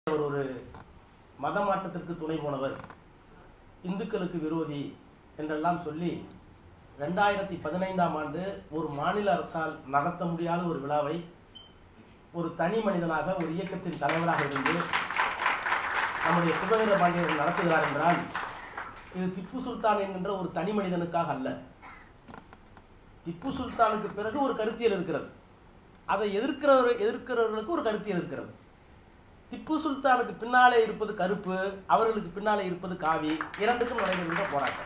அவர் ஒரு மத மாற்றத்திற்கு துணை போனவர் இந்துக்களுக்கு விரோதி என்றெல்லாம் சொல்லி ரெண்டாயிரத்தி பதினைந்தாம் ஆண்டு ஒரு மாநில அரசால் நடத்த முடியாத ஒரு விழாவை ஒரு தனி மனிதனாக ஒரு இயக்கத்தின் தலைவராக இருந்து நம்முடைய சுபவீர பாண்டியர் நடத்துகிறார் என்றால் இது திப்பு சுல்தான் என்கின்ற ஒரு தனி மனிதனுக்காக அல்ல திப்பு சுல்தானுக்கு பிறகு ஒரு கருத்தியல் இருக்கிறது அதை எதிர்க்கிறவர் எதிர்க்கிறவர்களுக்கு ஒரு கருத்தியல் இருக்கிறது திப்பு சுல்தானுக்கு பின்னாலே இருப்பது கருப்பு அவர்களுக்கு பின்னாலே இருப்பது காவி இரண்டுக்கும் நடைபெறுகின்ற போராட்டம்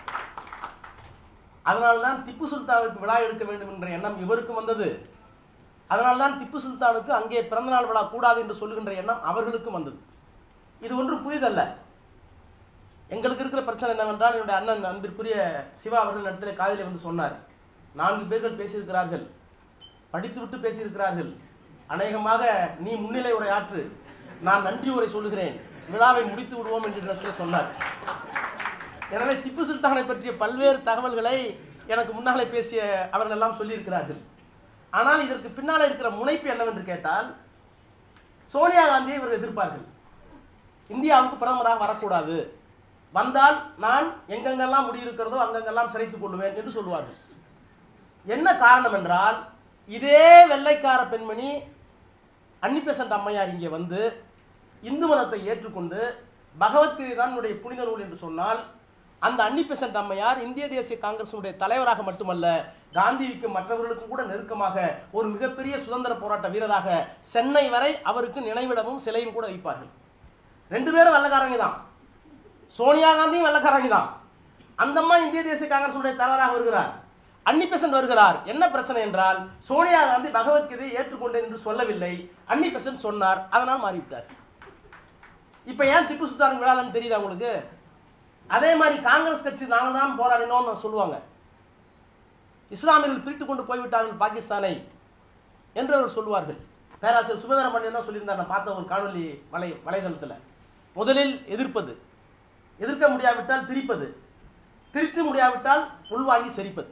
அதனால்தான் திப்பு சுல்தானுக்கு விழா எடுக்க வேண்டும் என்ற எண்ணம் இவருக்கும் வந்தது அதனால்தான் திப்பு சுல்தானுக்கு அங்கே பிறந்தநாள் விழா கூடாது என்று சொல்லுகின்ற எண்ணம் அவர்களுக்கும் வந்தது இது ஒன்று புதிதல்ல எங்களுக்கு இருக்கிற பிரச்சனை என்னவென்றால் என்னுடைய அண்ணன் அன்பிற்குரிய சிவா அவர்கள் இடத்துல காலையில் வந்து சொன்னார் நான்கு பேர்கள் பேசியிருக்கிறார்கள் படித்துவிட்டு பேசியிருக்கிறார்கள் அநேகமாக நீ முன்னிலை உரை ஆற்று நான் நன்றி உரை சொல்லுகிறேன் விழாவை முடித்து விடுவோம் என்று இடத்துல சொன்னார் எனவே திப்பு சுல்தானை பற்றிய பல்வேறு தகவல்களை எனக்கு முன்னாலே பேசிய அவர்கள் எல்லாம் சொல்லியிருக்கிறார்கள் ஆனால் இதற்கு பின்னாலே இருக்கிற முனைப்பு என்னவென்று கேட்டால் சோனியா காந்தியை இவர்கள் எதிர்ப்பார்கள் இந்தியாவுக்கு பிரதமராக வரக்கூடாது வந்தால் நான் எங்கெங்கெல்லாம் முடியிருக்கிறதோ அங்கெங்கெல்லாம் சிறைத்துக் கொள்ளுவேன் என்று சொல்லுவார்கள் என்ன காரணம் என்றால் இதே வெள்ளைக்கார பெண்மணி அன்னிபெசன்ட் அம்மையார் இங்கே வந்து இந்து மதத்தை ஏற்றுக்கொண்டு பகவத்கீதை தான் என்னுடைய புனித நூல் என்று சொன்னால் அந்த அன்னிபெசன்ட் அம்மையார் இந்திய தேசிய காங்கிரசினுடைய தலைவராக மட்டுமல்ல காந்திக்கும் மற்றவர்களுக்கும் கூட நெருக்கமாக ஒரு மிகப்பெரிய சுதந்திர போராட்ட வீரராக சென்னை வரை அவருக்கு நினைவிடமும் சிலையும் கூட வைப்பார்கள் ரெண்டு பேரும் வெள்ளக்காரங்க தான் சோனியா காந்தியும் வெள்ளக்காரங்க தான் அந்த அம்மா இந்திய தேசிய காங்கிரசுடைய தலைவராக வருகிறார் அன்னி பெசன்ட் வருகிறார் என்ன பிரச்சனை என்றால் சோனியா காந்தி பகவத்கீதையை ஏற்றுக்கொண்டேன் என்று சொல்லவில்லை அன்னி பெசன்ட் சொன்னார் அதனால் மாறிவிட்டார் இப்ப ஏன் திப்பு சுல்தானுக்கு விழாலன்னு தெரியுதா உங்களுக்கு அதே மாதிரி காங்கிரஸ் கட்சி நாங்கள் தான் போராடினோம்னு சொல்லுவாங்க இஸ்லாமியர்கள் பிரித்து கொண்டு போய்விட்டார்கள் பாகிஸ்தானை என்று அவர் சொல்லுவார்கள் பேராசிரியர் சுபவீர மணியன் தான் சொல்லியிருந்தார் நான் பார்த்த ஒரு காணொலி வலை வலைதளத்தில் முதலில் எதிர்ப்பது எதிர்க்க முடியாவிட்டால் திரிப்பது திரித்து முடியாவிட்டால் உள்வாங்கி செரிப்பது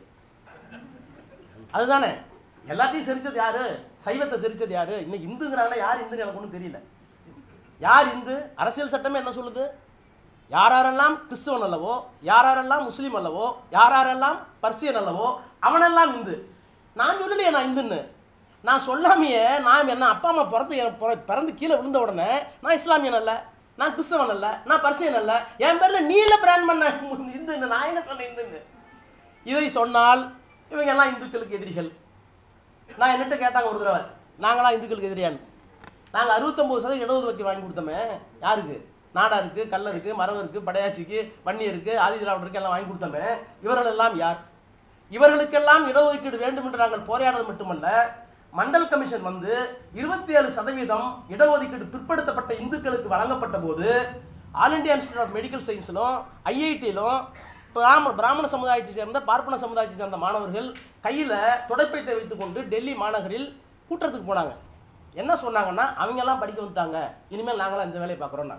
அதுதானே எல்லாத்தையும் செரிச்சது யாரு சைவத்தை செரிச்சது யாரு இன்னைக்கு இந்துங்கிறாங்களே யார் இந்துன்னு எனக்கு ஒன்றும் தெரியல யார் இந்து அரசியல் சட்டமே என்ன சொல்லுது யாரெல்லாம் கிறிஸ்துவன் அல்லவோ யாரெல்லாம் முஸ்லீம் அல்லவோ யாரெல்லாம் பர்சியன் அல்லவோ அவனெல்லாம் இந்து நான் சொல்லலையே நான் இந்துன்னு நான் சொல்லாமையே நான் என்ன அப்பா அம்மா பிறந்து என் பிற- பிறந்து கீழே விழுந்த உடனே நான் இஸ்லாமியன் அல்ல நான் கிறிஸ்தவன் அல்ல நான் பர்சியன் அல்ல என் பேர்ல நீல பிராண்ட் பண்ண இந்துன்னு நான் என்ன சொன்னேன் இந்துன்னு இதை சொன்னால் இவங்க எல்லாம் இந்துக்களுக்கு எதிரிகள் நான் என்னட்ட கேட்டாங்க ஒரு தடவை நாங்களாம் இந்துக்களுக்கு எதிரியான்னு நாங்கள் அறுபத்தொம்பது சதவீதம் இடஒதுக்கீடு வாங்கி கொடுத்தோமே யாருக்கு நாடாருக்கு கல்லருக்கு மரவருக்கு படையாச்சிக்கு வன்னியருக்கு ஆதிதிராவிடருக்கு எல்லாம் வாங்கி கொடுத்தோமே இவர்கள் எல்லாம் யார் இவர்களுக்கெல்லாம் இடஒதுக்கீடு வேண்டும் என்று நாங்கள் போராடுவது மட்டுமல்ல மண்டல் கமிஷன் வந்து இருபத்தி ஏழு சதவீதம் இடஒதுக்கீடு பிற்படுத்தப்பட்ட இந்துக்களுக்கு வழங்கப்பட்ட போது all India institute of medical சயின்ஸிலும் ஐஐடியிலும் பிராம பிராமண சமுதாயத்தை சேர்ந்த பார்ப்பன சமுதாயத்தை சேர்ந்த மாணவர்கள் கையில் துடைப்பைத்தை வைத்துக்கொண்டு டெல்லி மாநகரில் கூட்டத்துக்கு போனாங்க என்ன சொன்னாங்கன்னா அவங்க எல்லாம் படிக்க வந்துட்டாங்க இனிமேல் நாங்களாம் இந்த வேலையை பார்க்குறோம்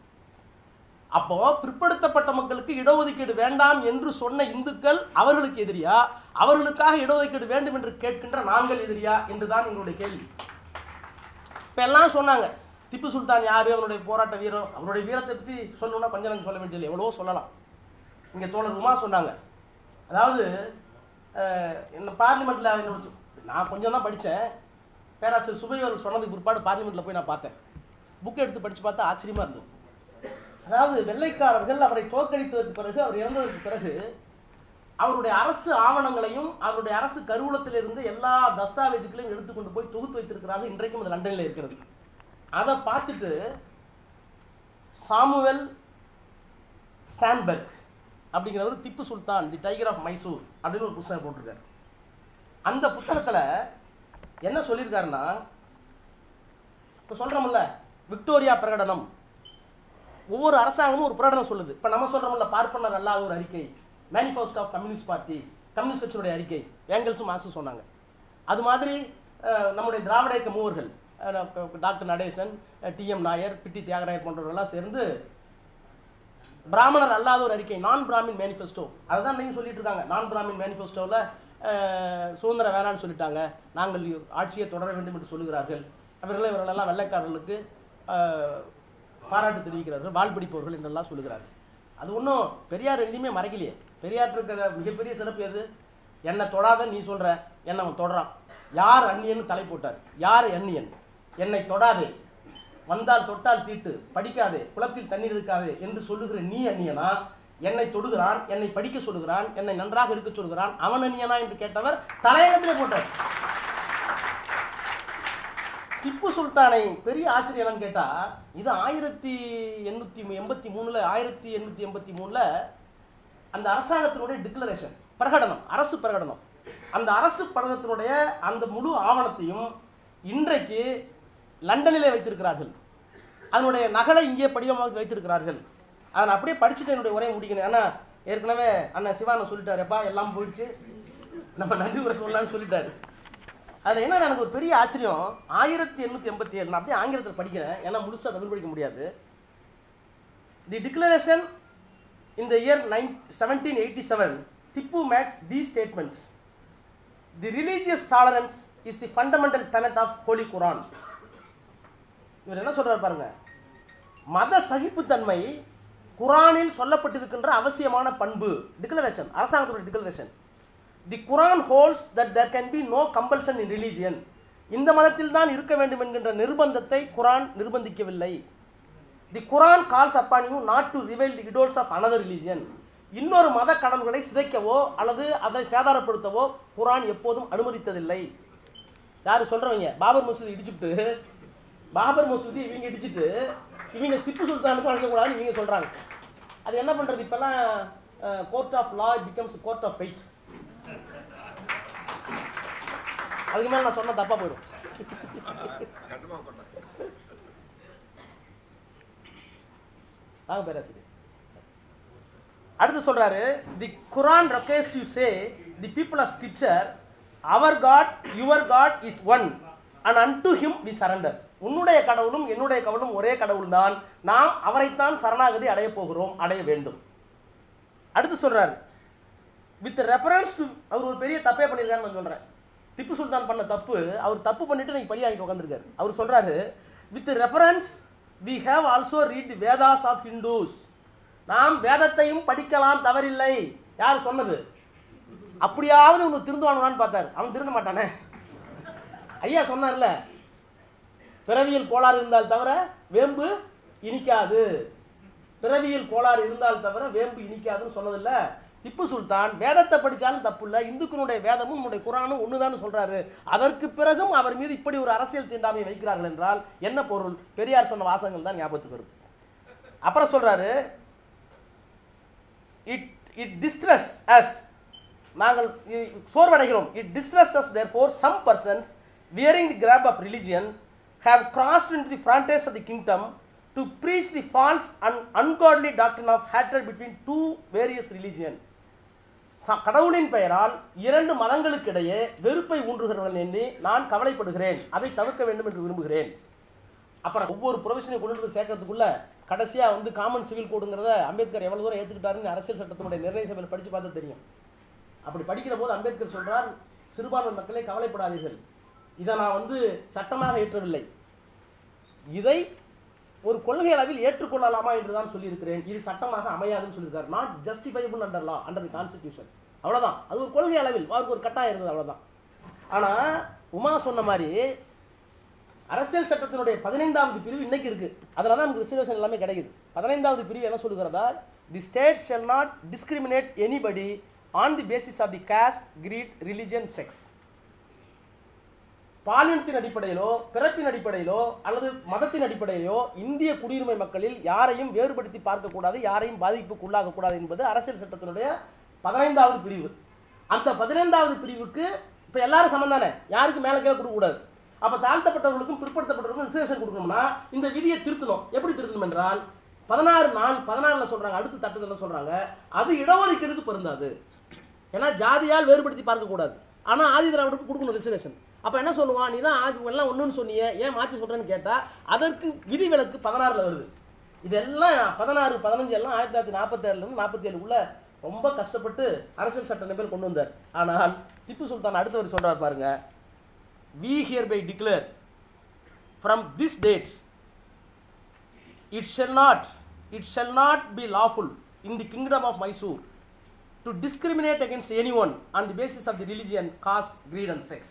அப்போ பிற்படுத்தப்பட்ட மக்களுக்கு இடஒதுக்கீடு வேண்டாம் என்று சொன்ன இந்துக்கள் அவர்களுக்கு எதிரியா அவர்களுக்காக இடஒதுக்கீடு வேண்டும் என்று கேட்கின்ற நாங்கள் எதிரியா என்றுதான் எங்களுடைய கேள்வி இப்ப எல்லாம் சொன்னாங்க திப்பு சுல்தான் யாரு அவனுடைய போராட்ட வீரம் அவருடைய வீரத்தை பத்தி சொல்லணும்னா கொஞ்சம் நாங்கள் சொல்ல வேண்டியதில்லை எவ்வளவோ சொல்லலாம் இங்க தோழர் உமா சொன்னாங்க அதாவது அஹ், இந்த பார்லிமெண்ட்ல என்னோட சு- நான் கொஞ்சம் தான் படித்தேன் பேராசிரியர் சுபை அவர்கள் சொன்னதுக்கு பிற்பாடு பார்லிமெண்ட்ல போய் நான் பார்த்தேன் புக் எடுத்து படிச்சு பார்த்தா ஆச்சரியமா இருந்தது அதாவது வெள்ளைக்காரர்கள் அவரை தோற்கடித்ததற்கு பிறகு அவர் இறந்ததற்கு பிறகு அவருடைய அரசு ஆவணங்களையும் அவருடைய அரசு கருவூலத்தில் இருந்து எல்லா தஸ்தாவேஜுகளையும் எடுத்துக்கொண்டு போய் தொகுத்து வைத்திருக்கிறார்கள் இன்றைக்கும் அது லண்டனில் இருக்கிறது அதை பார்த்துட்டு சாமுவேல் ஸ்டான்பர்க் அப்படிங்கிறவர் Tipu Sultan the tiger of Mysore அப்படின்னு ஒரு புத்தகம் போட்டிருக்காரு அந்த புத்தகத்துல என்ன சொல்லியிருக்காருன்னா இப்போ சொல்றோம்ல விக்டோரியா பிரகடனம் ஒவ்வொரு அரசாங்கமும் ஒரு பிரகடனம் சொல்லுது இப்போ நம்ம சொல்றோம்ல பார்ப்பனர் அல்லாத ஒரு அறிக்கை manifesto of communist party communist கட்சியினுடைய அறிக்கை ஏங்கல்ஸும் மார்க்ஸும் சொன்னாங்க அது மாதிரி அஹ், நம்முடைய திராவிட இயக்க மூவர்கள் அஹ், doctor Natesan T M Nair Pitti Theagarayar போன்றவர்கள்லாம் சேர்ந்து பிராமணர் அல்லாத ஒரு அறிக்கை நான் பிராமின் மேனிஃபெஸ்டோ அதுதான் நீங்க சொல்லிட்டு இருக்காங்க நான் பிராமின் மேனிஃபெஸ்டோவில் சுதந்திரம் வேணான்னு சொல்லிட்டாங்க நாங்கள் ஆட்சியை தொடர வேண்டும் என்று சொல்லுகிறார்கள் அவர்கள் இவர்களெல்லாம் வெள்ளைக்காரர்களுக்கு அஹ், பாராட்டு தெரிவிக்கிறார்கள் வாழ் பிடிப்பவர்கள் என்றெல்லாம் சொல்லுகிறார்கள் அது ஒன்றும் பெரியார் எதுவுமே மறைக்கலையே பெரியார் இருக்கிற மிகப்பெரிய சிறப்பு எது என்னை தொடாத நீ சொல்ற என்னை அவன் தொடறான் யார் அந்நியன்னு தலை போட்டார் யார் அந்நியன் என்னை தொடாதே வந்தால் தொட்டால் தீட்டு படிக்காதே குளத்தில் தண்ணீர் இருக்காதே என்று சொல்லுகிற நீ அந்நியனா என்னை தொடுகிறான் என்னை படிக்க சொல்லுகிறான் என்னை நன்றாக இருக்க சொல்கிறான் அவன் அந்நியனா என்று கேட்டவர் தலையங்கத்திலே போட்டார் திப்பு சுல்தானை பெரிய ஆச்சரியம் என்னன்னு கேட்டா இது ஆயிரத்தி எண்ணூத்தி எண்பத்தி மூணுல ஆயிரத்தி எண்ணூத்தி எண்பத்தி மூணுல அந்த அரசாங்கத்தினுடைய டிக்ளரேஷன் பிரகடனம் அரசு பிரகடனம் அந்த அரசு பிரகடனத்தினுடைய அந்த முழு ஆவணத்தையும் இன்றைக்கு லண்டனிலே வைத்திருக்கிறார்கள் அதனுடைய நகலை இங்கே படிவமாக வைத்திருக்கிறார்கள் அதை நான் அப்படியே படிச்சுட்டு என்னுடைய உரையை முடிக்கணும் ஏன்னா ஏற்கனவே அண்ணன் சிவானன் சொல்லிட்டாருப்பா எல்லாம் போயிடுச்சு நம்ம நன்றி உரை சொல்லலாம்னு சொல்லிட்டாரு அதில் என்ன எனக்கு ஒரு பெரிய ஆச்சரியம் ஆயிரத்தி எண்ணூற்றி எண்பத்தி ஏழு நான் அப்படியே ஆங்கிலத்தில் படிக்கிறேன் ஏன்னா முழுசாக தமிழ் படிக்க முடியாது the declaration in the year 9 1787, Tipu makes these statements. The religious tolerance is the fundamental tenet of Holy Quran. இவர் என்ன சொல்றாரு பாருங்க மத சகிப்புத்தன்மை குரானில் சொல்லப்பட்டிருக்கின்ற அவசியமான பண்பு டிக்ளரேஷன் அரசாங்கத்துடைய declaration the Quran holds that there can be no compulsion in religion இந்த மதத்தில் தான் இருக்க வேண்டும் என்கின்ற நிர்பந்தத்தை குரான் நிர்பந்திக்கவில்லை the Quran calls upon you not to revile the idols of another religion இன்னொரு மத கடவுள்களை சிதைக்கவோ அல்லது அதை சேதாரப்படுத்தவோ குரான் எப்போதும் அனுமதித்ததில்லை யாரு சொல்றவங்க பாபர் மசூதி இடிச்சுட்டு பாபர் மசூதி இவங்க இடிச்சிட்டு இவங்க திப்பு சுல்தானுக்கு வழங்கக்கூடாதுன்னு இவங்க சொல்றாங்க அது என்ன பண்றது இப்பெல்லாம் court of law becomes court of faith அதுக்கு மேல நான் சொன்ன தப்பா போயிடும் கட்டுமா கொண்டாங்க வாங்க பேராசிரியர் அடுத்து சொல்றாரு the Quran request you say the people of scripture our God your God is one and unto him we surrender உன்னுடைய கடவுளும் என்னுடைய கடவுளும் ஒரே கடவுள் தான் நாம் அவரைத்தான் சரணாகதி அடைய போகிறோம் அடைய வேண்டும் அடுத்து சொல்றாரு வித் ரெஃபரன்ஸ் டு அவர் ஒரு பெரிய தப்பே பண்ணியிருக்காருன்னு நான் சொல்றேன் திப்பு சுல்தான் பண்ண தப்பு அவர் தப்பு பண்ணிட்டு நீங்க பழி வாங்கிட்டு உட்காந்துருக்காரு அவர் சொல்றாரு with reference we have also read the Vedas of Hindus நாம் வேதத்தையும் படிக்கலாம் தவறில்லை யார் சொன்னது அப்படியாவது உனக்கு திருந்துவானுவான்னு பார்த்தாரு அவன் திருந்த மாட்டானே ஐயா சொன்னார்ல பிறவியில் கோளாறு இருந்தால் தவிர வேம்பு இனிக்காது பிறவியில் கோளாறு இருந்தால் தவிர வேம்பு இனிக்காதுன்னு சொன்னதில்ல திப்பு சுல்தான் வேதத்தை படிச்சாலும் தப்பு இல்ல இந்துக்களுடைய வேதமும் உன்னுடைய குரானும் ஒண்ணுதான் சொல்றாரு அதற்கு பிறகும் அவர் மீது இப்படி ஒரு அரசியல் தீண்டாமை வைக்கிறார்கள் என்றால் என்ன பொருள் பெரியார் சொன்ன வாசகங்கள் தான் ஞாபகத்துக்கு வருது அப்புறம் சொல்றாரு இட் இட் டிஸ்ட்ரஸ் அஸ் நாங்கள் இ- சோர்வடைகிறோம் it distress us therefore some persons wearing the garb of religion have crossed in the frontiers of the kingdom to preach the false and ungodly doctrine of hatred between two various religion கடவுளின் பெயரால் இரண்டு மதங்களுக்கு இடையே வெறுப்பை ஊன்றுகிறவர்கள் எண்ணி நான் கவலைப்படுகிறேன் அதை தவிர்க்க வேண்டும் என்று விரும்புகிறேன் அப்புறம் ஒவ்வொரு ப்ரொவிஷனையும் கொண்டு வந்து சேர்க்கறதுக்குள்ள கடைசியா வந்து காமன் சிவில் கோடுங்கிறத அம்பேத்கர் எவ்வளவு தூரம் ஏத்துக்கிட்டாருன்னு அரசியல் சட்டத்தினுடைய நிர்ணய சபையில் படிச்சு பார்த்தா தெரியும் அப்படி படிக்கிற போது அம்பேத்கர் சொல்றார் சிறுபான்மை மக்களே கவலைப்படாதீர்கள் இதை நான் வந்து சட்டமாக ஏற்றவில்லை இதை ஒரு கொள்கை அளவில் ஏற்றுக்கொள்ளலாமா என்று தான் சொல்லியிருக்கிறேன் இது சட்டமாக அமையாதுன்னு சொல்லியிருக்காரு not justifiable under law under the constitution அவ்வளவுதான் அது ஒரு கொள்கை அளவில் அவருக்கு ஒரு கட்டாயம் இருந்தது அவ்வளவுதான் ஆனா உமா சொன்ன மாதிரி அரசியல் சட்டத்தினுடைய பதினைந்தாவது பிரிவு இன்னைக்கு இருக்கு அதனால தான் நமக்கு ரிசர்வேஷன் எல்லாமே கிடைக்குது பதினைந்தாவது பிரிவு என்ன சொல்லுகிறதா the state shall not discriminate anybody on the basis of the caste creed religion sex பாலினத்தின் அடிப்படையிலோ பிறப்பின் அடிப்படையிலோ அல்லது மதத்தின் அடிப்படையிலோ இந்திய குடியுரிமை மக்களில் யாரையும் வேறுபடுத்தி பார்க்கக்கூடாது யாரையும் பாதிப்புக்கு உள்ளாகக்கூடாது என்பது அரசியல் சட்டத்தினுடைய பதினைந்தாவது பிரிவு அந்த பதினைந்தாவது பிரிவுக்கு இப்ப எல்லாரும் சமம் தானே யாருக்கு மேல கீழே கொடுக்கக்கூடாது அப்ப தாழ்த்தப்பட்டவர்களுக்கும் பிற்படுத்தப்பட்டவர்களுக்கும் ரிசர்வேஷன் கொடுக்கணும்னா இந்த விதியை திருத்தணும் எப்படி திருத்தணும் என்றால் பதினாறு நாள் பதினாறுல சொல்றாங்க அடுத்த தட்டத்தில் சொல்றாங்க அது இடஒதுக்கீடுக்கு பொருந்தாது ஏன்னா ஜாதியால் வேறுபடுத்தி பார்க்கக்கூடாது ஆனா ஆதி திராவிடருக்கு கொடுக்கணும் ரிசர்வேஷன் அப்ப என்ன சொல்லுவான் நீ தான் ஆதி எல்லாம் ஒண்ணுன்னு சொன்னியே ஏன் மாத்தி சொல்றேன்னு கேட்டா அதற்கு விதிவிலக்கு பதினாறுல வருது இதெல்லாம் பதினாறு பதினஞ்சு எல்லாம் ஆயிரத்தி தொள்ளாயிரத்தி நாற்பத்தி ஏழுல இருந்து நாற்பத்தி ஏழுக்குள்ள ரொம்ப கஷ்டப்பட்டு அரசியல் சட்ட நிபர் கொண்டு வந்தார் ஆனால் திப்பு சுல்தான் அடுத்தவர் சொல்றார் பாருங்க we hereby declare from this date it shall not it shall not be lawful in the kingdom of Mysore to discriminate against any one on the basis of the religion caste creed and sex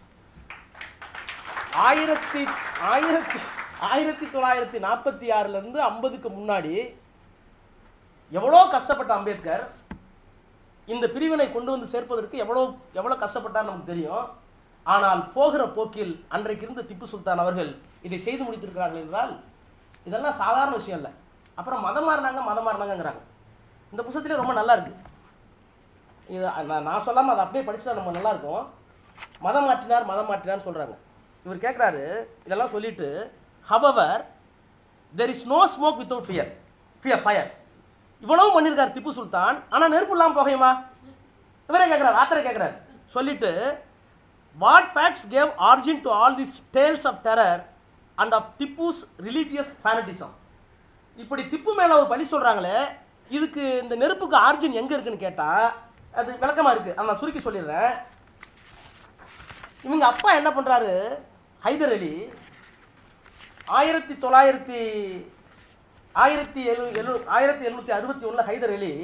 ஆயிரத்தி ஆயிரத்தி ஆயிரத்தி தொள்ளாயிரத்தி நாற்பத்தி ஆறுல இருந்து ஐம்பதுக்கு முன்னாடி எவ்வளோ கஷ்டப்பட்ட அம்பேத்கர் இந்த பிரிவினை கொண்டு வந்து சேர்ப்பதற்கு எவ்வளோ எவ்வளோ கஷ்டப்பட்டார் நமக்கு தெரியும் ஆனால் போகிற போக்கில் அன்றைக்கு இருந்த திப்பு சுல்தான் அவர்கள் இதை செய்து முடித்திருக்கிறார்கள் என்றால் இதெல்லாம் சாதாரண விஷயம் இல்லை அப்புறம் மதம் மாறினாங்க மதம் மாறினாங்கங்கிறாங்க இந்த புத்தகத்திலே ரொம்ப நல்லா இருக்கு இது நான் நான் சொல்லாமல் அதை அப்படியே படிச்சா நம்ம நல்லா இருக்கும் மதம் மாற்றினார் மதம் மாற்றினார்னு சொல்றாங்க இவர் கேட்குறாரு இதெல்லாம் சொல்லிட்டு however there is no smoke without fear fear fire இவ்வளவு பண்ணியிருக்கார் திப்பு சுல்தான் ஆனா நெருப்பு இல்லாமல் புகையுமா இவரே கேட்குறாரு ஆத்தரை கேட்குறாரு சொல்லிட்டு what facts gave origin to all this tales of terror and of Tipu's religious fanaticism இப்படி திப்பு மேல ஒரு பழி சொல்றாங்களே இதுக்கு இந்த நெருப்புக்கு ஆர்ஜின் எங்க இருக்குன்னு கேட்டா அது விளக்கமா இருக்கு அதை நான் சுருக்கி சொல்லிடுறேன் இவங்க அப்பா என்ன பண்றாரு ஹைதர் அலி ஆயிரத்தி தொள்ளாயிரத்தி ஆயிரத்தி எழு எழு ஆயிரத்தி எழுநூத்தி அறுபத்தி ஒண்ணுல ஹைதர் அலி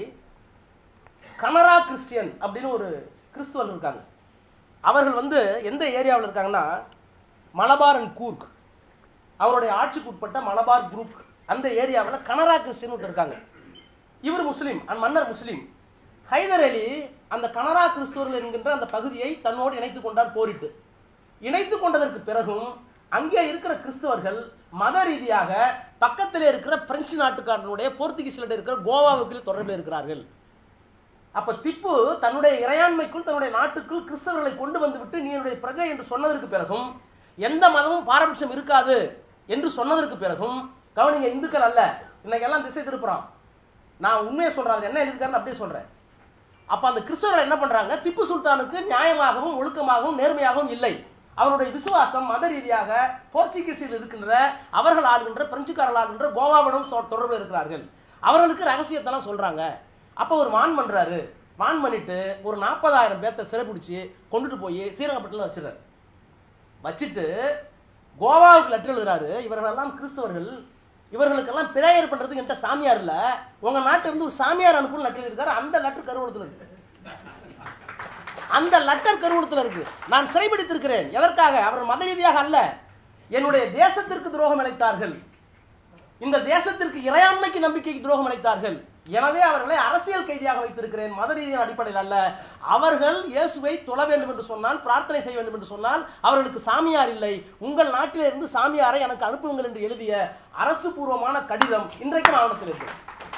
கனரா கிறிஸ்டியன் அப்படின்னு ஒரு கிறிஸ்துவர் இருக்காங்க அவர்கள் வந்து எந்த ஏரியாவில் இருக்காங்கன்னா மலபார் அண்ட் கூர்க் அவருடைய ஆட்சிக்கு உட்பட்ட மலபார் குரூப் அந்த ஏரியாவில் கனரா கிறிஸ்டியன் ஒருத்தர் இருக்காங்க இவர் முஸ்லீம் அந்த மன்னர் முஸ்லீம் ஹைதர் அலி அந்த கனரா கிறிஸ்துவர்கள் என்கின்ற அந்த பகுதியை தன்னோடு இணைத்துக் கொண்டார் போரிட்டு இணைத்துக் கொண்டதற்கு பிறகும் அங்கே இருக்கிற கிறிஸ்தவர்கள் மத ரீதியாக பக்கத்தில் இருக்கிற பிரெஞ்சு நாட்டுக்காரனுடைய போர்த்துகீஸ்ல இருக்கிற கோவாவுக்கு தொடர்பில் இருக்கிறார்கள் அப்ப திப்பு தன்னுடைய இறையாண்மைக்குள் தன்னுடைய நாட்டுக்குள் கிறிஸ்தவர்களை கொண்டு வந்து விட்டு நீ என்னுடைய பிரஜை என்று சொன்னதற்கு பிறகும் எந்த மதமும் பாரபட்சம் இருக்காது என்று சொன்னதற்கு பிறகும் கவனிங்க இந்துக்கள் அல்ல இன்னைக்கு எல்லாம் திசை திருப்புறான் நான் உண்மையை சொல்றேன் அதுல என்ன எழுதிருக்காருன்னு அப்படியே சொல்றேன் அப்ப அந்த கிறிஸ்தவர்கள் என்ன பண்றாங்க திப்பு சுல்தானுக்கு நியாயமாகவும் ஒழுக்கமாகவும் நேர்மையாகவும் இல்லை அவருடைய விசுவாசம் மத ரீதியாக போர்ச்சுகீஸில் இருக்கின்ற அவர்கள் ஆளுகின்ற பிரெஞ்சுக்காரர்கள் ஆளுகின்ற கோவாவிடம் சொ- தொடர்பில் இருக்கிறார்கள் அவர்களுக்கு ரகசியத்தெல்லாம் சொல்றாங்க அப்போ ஒரு வான் பண்றாரு வான் பண்ணிட்டு ஒரு நாற்பதாயிரம் பேர்த்த சிறைபிடிச்சு கொண்டுட்டு போய் ஸ்ரீரங்கப்பட்டில் வச்சிடறாரு வச்சுட்டு கோவாவுக்கு லெட்டர் எழுதுறாரு இவர்களெல்லாம் கிறிஸ்தவர்கள் இவர்களுக்கெல்லாம் பிரேயர் பண்றதுக்கு என்கிட்ட சாமியார் இல்ல உங்க நாட்டுல இருந்து ஒரு சாமியார் அனுப்புன்னு லெட்டர் எழுதிருக்காரு அந்த லெட்டர் கருவூலத்தில் இருக்கு அந்த லெட்டர் கருவூலத்தில் இருக்கு நான் சிறைபிடித்திருக்கிறேன் எதற்காக அவர் மத ரீதியாக அல்ல என்னுடைய தேசத்திற்கு துரோகம் இழைத்தார்கள் இந்த தேசத்திற்கு இறையாண்மைக்கு நம்பிக்கைக்கு துரோகம் அளித்தார்கள் எனவே அவர்களை அரசியல் கைதியாக வைத்திருக்கிறேன் மத ரீதியான அடிப்படையில் அல்ல அவர்கள் இயேசுவை தொழ வேண்டும் என்று சொன்னால் பிரார்த்தனை செய்ய வேண்டும் என்று சொன்னால் அவர்களுக்கு சாமியார் இல்லை உங்கள் நாட்டிலே இருந்து சாமியாரை எனக்கு அனுப்புங்கள் என்று எழுதிய அரசு பூர்வமான கடிதம் இன்றைக்கும் ஆவணத்தில் இருக்கு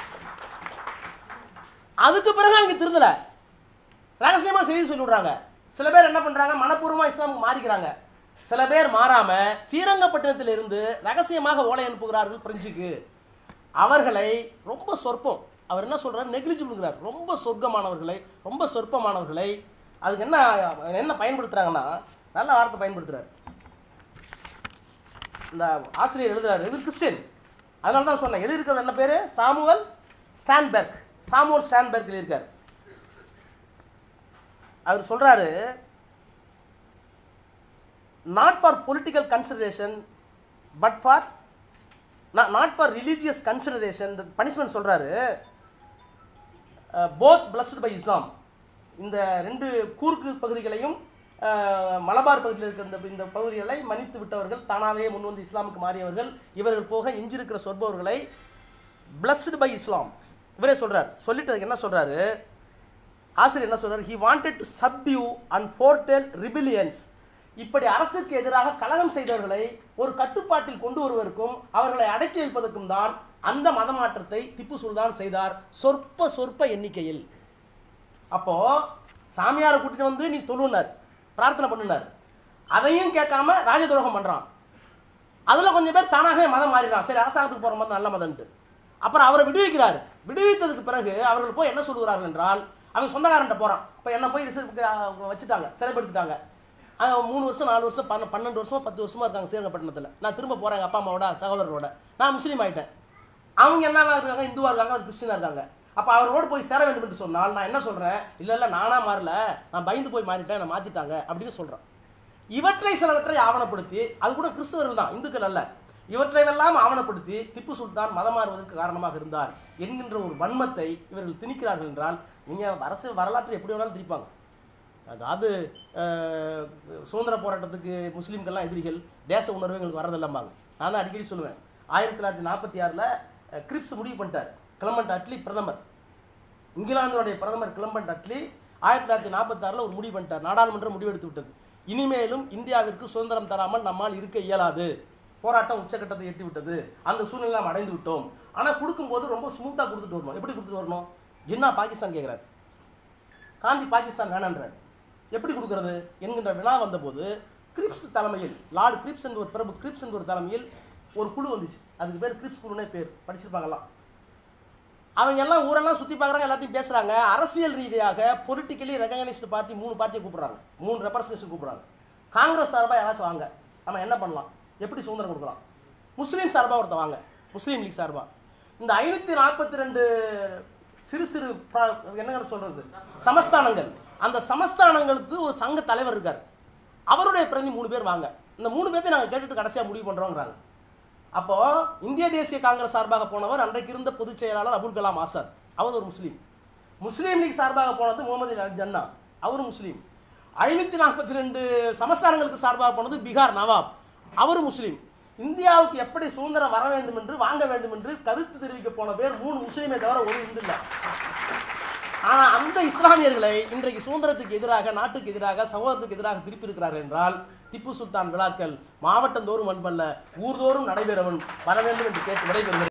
அதுக்கு பிறகு அவங்க திருந்தல ரகசியமா செய்தி சொல்லி விடுறாங்க சில பேர் என்ன பண்றாங்க மனப்பூர்வமா இஸ்லாமுக்கு மாறிக்கிறாங்க சில பேர் மாறாம ஸ்ரீரங்கப்பட்டினத்தில் இருந்து ரகசியமாக ஓலை அனுப்புகிறார்கள் பிரெஞ்சுக்கு அவர்களை ரொம்ப சொற்பம் அவர் என்ன சொல்றாரு நெக்லிஜிபிள்ங்கிறார் ரொம்ப சொர்க்கமானவர்களை ரொம்ப சொற்பமானவர்களை அதுக்கு என்ன என்ன பயன்படுத்துறாங்கன்னா நல்ல வார்த்தை பயன்படுத்துறாரு இந்த ஆசிரியர் எழுதுறாரு இவர் கிறிஸ்டியன் அதனால தான் சொன்னேன் எழுதியிருக்கிறவர் என்ன பேரு சாமுவல் ஸ்டான்பெர்க் சாமுவல் ஸ்டான்பெர்க் எழுதியிருக்காரு அவர் சொல்றாரு not for political consideration but for not for religious consideration punishment சொல்றாரு போத் பிளஸ்டு பை இஸ்லாம் இந்த ரெண்டு கூர்க்கு பகுதிகளையும் அஹ், மலபார் பகுதியில் இருக்கிற இந்த இந்த பகுதிகளை மன்னித்து விட்டவர்கள் தானாகவே முன் வந்து இஸ்லாமுக்கு மாறியவர்கள் இவர்கள் போக எஞ்சிருக்கிற சொற்பவர்களை பிளஸ்டு பை இஸ்லாம் இவரே சொல்றார் சொல்லிட்டு அதுக்கு என்ன சொல்றாரு ஆசிரியர் என்ன சொல்றாரு he wanted to subdue and foretell rebellions இப்படி அரசுக்கு எதிராக கலகம் செய்தவர்களை ஒரு கட்டுப்பாட்டில் கொண்டு வருவதற்கும் அவர்களை அடக்கி வைப்பதற்கும் தான் அந்த மத மாற்றத்தை திப்பு சுல்தான் செய்தார் சொற்ப சொற்ப எண்ணிக்கையில் அப்போ சாமியாரை கூட்டிட்டு வந்து நீ தொழுனார் பிரார்த்தனை பண்ணுனார் அதையும் கேட்காம ராஜதுரோகம் பண்றான் அதுல கொஞ்சம் பேர் தானாகவே மதம் மாறிடுறான் சரி அரசாங்கத்துக்கு போற மதம் நல்ல மதம்ட்டு அப்புறம் அவரை விடுவிக்கிறார் விடுவித்ததுக்கு பிறகு அவர்கள் போய் என்ன சொல்லுகிறார்கள் என்றால் அவன் சொந்தக்காரன்ட்ட போறான் இப்போ என்ன போய் ரிசர்வ் வச்சுட்டாங்க சிறைப்படுத்திட்டாங்க அவன் மூணு வருஷம் நாலு வருஷம் பன்ன பன்னெண்டு வருஷமா பத்து வருஷமா இருக்காங்க ஸ்ரீரங்கப்பட்டினத்தில் நான் திரும்ப போறேன் எங்க அப்பா அம்மாவோட சகோதரரோட நான் முஸ்லீம் ஆயிட்டேன் அவங்க என்னவா இருக்காங்க இந்துவா இருக்காங்க அது கிறிஸ்டினா இருக்காங்க அப்ப அவரோடு போய் சேர வேண்டும் என்று சொன்னால் நான் என்ன சொல்றேன் இல்ல இல்ல நானா மாறல நான் பயந்து போய் மாறிட்டேன் நான் மாத்திட்டாங்க அப்படின்னு சொல்றேன் இவற்றை சிலவற்றை ஆவணப்படுத்தி அது கூட கிறிஸ்தவர்கள் தான் இந்துக்கள் அல்ல இவற்றையெல்லாம் ஆவணப்படுத்தி திப்பு சுல்தான் மதம் மாறுவதற்கு காரணமாக இருந்தார் என்கின்ற ஒரு வன்மத்தை இவர்கள் திணிக்கிறார்கள் என்றால் நீங்க அரசு வரலாற்றை எப்படி வேணாலும் திரிப்பாங்க அதாவது அஹ், சுதந்திர போராட்டத்துக்கு முஸ்லீம்கள்லாம் எதிரிகள் தேச உணர்வு எங்களுக்கு வரதில்லம்பாங்க நான் தான் அடிக்கடி சொல்லுவேன் ஆயிரத்தி தொள்ளாயிரத்தி நாற்பத்தி ஆறில் கிரிப்ஸ் முடிவு பண்ணிட்டார் கிளம்பண்ட் அட்லி பிரதமர் இங்கிலாந்துடைய பிரதமர் கிளம்பண்ட் அட்லி ஆயிரத்தி தொள்ளாயிரத்தி நாற்பத்தாறில் ஒரு முடிவு பண்ணிட்டார் நாடாளுமன்றம் முடிவெடுத்து விட்டது இனிமேலும் இந்தியாவிற்கு சுதந்திரம் தராமல் நம்மால் இருக்க இயலாது போராட்டம் உச்சக்கட்டத்தை எட்டி விட்டது அந்த சூழ்நிலை நாம் அடைந்து விட்டோம் ஆனால் கொடுக்கும்போது ரொம்ப ஸ்மூத்தாக கொடுத்துட்டு வரணும் எப்படி கொடுத்துட்டு வரணும் ஜின்னா பாகிஸ்தான் கேட்குறாரு காந்தி பாகிஸ்தான் வேணான்றார் எப்படி கொடுக்கறது என்கின்ற வினா வந்தபோது கிரிப்ஸ் தலைமையில் லார்டு கிரிப்ஸ் என்ற ஒரு பிரபு கிரிப்ஸ் என்ற ஒரு தலைமையில் ஒரு குழு வந்துச்சு அதுக்கு பேர் கிரிப்ஸ் குழுனே பேர் படிச்சிருப்பாங்கலாம் அவங்க எல்லாம் ஊரெல்லாம் சுத்தி பார்க்குறாங்க எல்லாத்தையும் பேசுறாங்க அரசியல் ரீதியாக பொலிட்டிக்கலி ரெகனைஸ்டு பார்ட்டி மூணு பார்ட்டியை கூப்பிடுறாங்க மூணு ரெப்ரசன்டேஷன் கூப்பிடுறாங்க காங்கிரஸ் சார்பா யாராச்சும் வாங்க நம்ம என்ன பண்ணலாம் எப்படி சுதந்திரம் கொடுக்கலாம் முஸ்லீம் சார்பா ஒருத்த வாங்க முஸ்லீம் லீக் சார்பா இந்த ஐநூத்தி நாற்பத்தி ரெண்டு சிறு சிறு ப- என்னங்க சொல்றது சமஸ்தானங்கள் அந்த சமஸ்தானங்களுக்கு ஒரு சங்க தலைவர் இருக்கார் அவருடைய பிரதி மூணு பேர் வாங்க இந்த மூணு பேர்த்தையும் நாங்க கேட்டுட்டு கடைசியா முடிவு பண்றோங்கிறாங்க அப்போ இந்திய தேசிய காங்கிரஸ் சார்பாக போனவர் அன்றைக்கு இருந்த பொதுச் செயலாளர் அபுல் கலாம் ஆசாத் அவர் ஒரு முஸ்லீம் முஸ்லீம் லீக் சார்பாக போனது முகமது அலி ஜன்னா அவரும் முஸ்லீம் ஐநூத்தி நாற்பத்தி ரெண்டு சமஸ்தானங்களுக்கு சார்பாக போனது பீகார் நவாப் அவரும் முஸ்லீம் இந்தியாவுக்கு எப்படி சுதந்திரம் வர வேண்டும் என்று வாங்க வேண்டும் என்று கருத்து தெரிவிக்க போன பேர் மூணு முஸ்லீமே தவிர ஒரு இந்து இல்லை ஆனா அந்த இஸ்லாமியர்களை இன்றைக்கு சுதந்திரத்துக்கு எதிராக நாட்டுக்கு எதிராக சகோதரத்துக்கு எதிராக திருப்பி இருக்கிறார்கள் என்றால் திப்பு சுல்தான் விழாக்கள் மாவட்டந்தோறும் அன்பல்ல ஊர்தோறும் நடைபெறவன் வர வேண்டும் என்று கேட்டு விடைபெறுகிறேன்